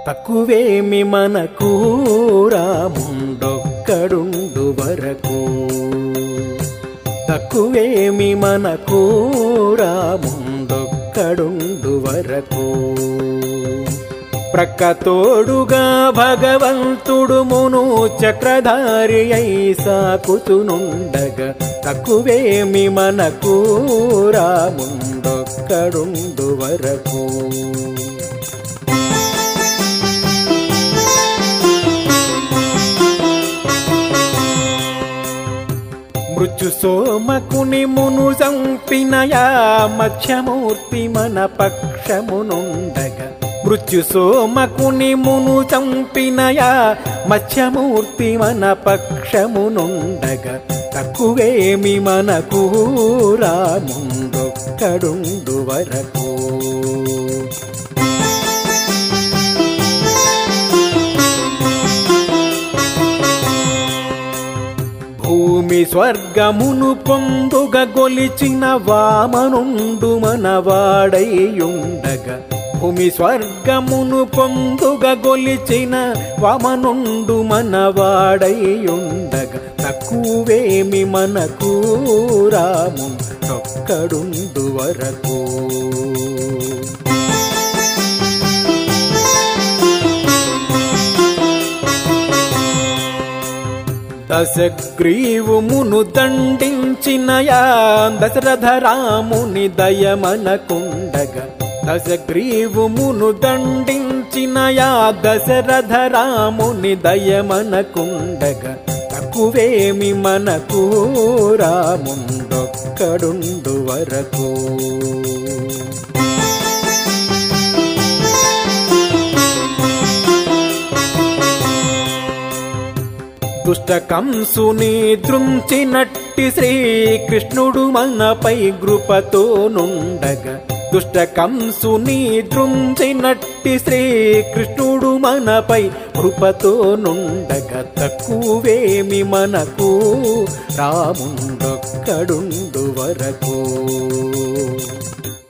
తక్కువేమి మనకు రాముండొక్కడుండు వరకు తక్కువేమి మనకు రాముండొక్కడుండు వరకు ప్రక్కతోడుగా భగవంతుడు మును చక్రధారి అయి సాకుతునుండగా తక్కువేమి మనకు రాముండొక్కడుండు వరకు మృత్యు సోమకుని మును చంపినయా మధ్యమూర్తి మన పక్షమునుండగా మృత్యు సోమకుని మును చంపినయా మధ్యమూర్తి మన పక్షమునుండగా తక్కువేమి మనకు రాముండొక్కడుండు వరకు భూమి స్వర్గమును పొందుగ గొలిచిన వామనుండు మనవాడైయుండగా భూమి స్వర్గమును పొందుగ గొలిచిన వామనుండు మనవాడైయుండగా తక్కువేమి మనకు రాము ఒక్కడుండు వరకు దశగ్రీవుమును దండించినయా దశరథ రాముని దయమనకుండగా దశగ్రీవుమును దండించినయా దశరథ రాముని దయమనకుండగా తక్కువేమి మనకు రాముండొక్కడుండు వరకు దుష్ట కంసుని దృంచినట్టి శ్రీకృష్ణుడు మనపై కృపతో నుండగా దుష్ట కంసుని దృంచినట్టి శ్రీకృష్ణుడు మనపై కృపతో నుండగా తక్కువేమి మనకు రాముండొక్కడుండు వరకు